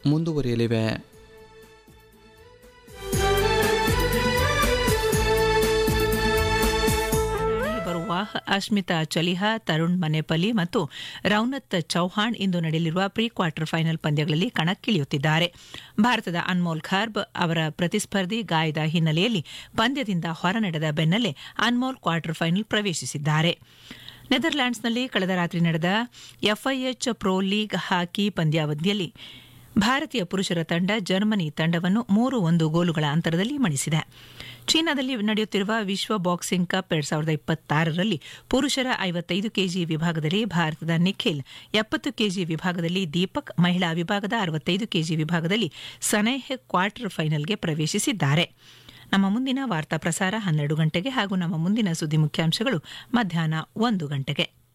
ಮುಂದುವರಿಯಲಿವೆ ಬರುವ ಅಶ್ಮಿತಾ ಚಲಿಹಾ ತರುಣ್ ಮನೆಪಲ್ಲಿ ಮತ್ತು ರೌನತ್ ಚೌಹಾಣ್ ಇಂದು ನಡೆಯಲಿರುವ ಪ್ರೀ ಕ್ವಾರ್ಟರ್ ಫೈನಲ್ ಪಂದ್ಯಗಳಲ್ಲಿ ಕಣಕ್ಕಿಳಿಯುತ್ತಿದ್ದಾರೆ ಭಾರತದ ಅನ್ಮೋಲ್ ಖಾರ್ಬ್ ಅವರ ಪ್ರತಿಸ್ಪರ್ಧಿ ಗಾಯದ ಹಿನ್ನೆಲೆಯಲ್ಲಿ ಪಂದ್ಯದಿಂದ ಹೊರನಡೆದ ಬೆನ್ನಲ್ಲೇ ಅನ್ಮೋಲ್ ಕ್ವಾರ್ಟರ್ ಫೈನಲ್ ಪ್ರವೇಶಿಸಿದ್ದಾರೆ ನೆದರ್ಲ್ಯಾಂಡ್ಸ್ನಲ್ಲಿ ಕಳೆದ ರಾತ್ರಿ ನಡೆದ ಎಫ್ಐಎಚ್ ಪ್ರೊ ಲೀಗ್ ಹಾಕಿ ಪಂದ್ಯಾವಧಿಯಲ್ಲಿ ಭಾರತೀಯ ಪುರುಷರ ತಂಡ ಜರ್ಮನಿ ತಂಡವನ್ನು ಮೂರು ಒಂದು ಗೋಲುಗಳ ಅಂತರದಲ್ಲಿ ಮಣಿಸಿದೆ ಚೀನಾದಲ್ಲಿ ನಡೆಯುತ್ತಿರುವ ವಿಶ್ವ ಬಾಕ್ಸಿಂಗ್ ಕಪ್ ಎರಡ್ ಸಾವಿರದ ಇಪ್ಪತ್ತಾರರಲ್ಲಿ ಪುರುಷರ ಐವತ್ತೈದು ಕೆಜಿ ವಿಭಾಗದಲ್ಲಿ ಭಾರತದ ನಿಖಿಲ್ ಎಪ್ಪತ್ತು ಕೆಜಿ ವಿಭಾಗದಲ್ಲಿ ದೀಪಕ್ ಮಹಿಳಾ ವಿಭಾಗದ ಅರವತ್ತೈದು ಕೆಜಿ ವಿಭಾಗದಲ್ಲಿ ಸನೇಹ್ ಕ್ವಾರ್ಟರ್ ಫೈನಲ್ಗೆ ಪ್ರವೇಶಿಸಿದ್ದಾರೆ ನಮ್ಮ ಮುಂದಿನ ವಾರ್ತಾ ಪ್ರಸಾರ ಹನ್ನೆರಡು ಗಂಟೆಗೆ ಹಾಗೂ ನಮ್ಮ ಮುಂದಿನ ಸುದ್ದಿ ಮುಖ್ಯಾಂಶಗಳು ಮಧ್ಯಾಹ್ನ ಒಂದು ಗಂಟೆಗೆ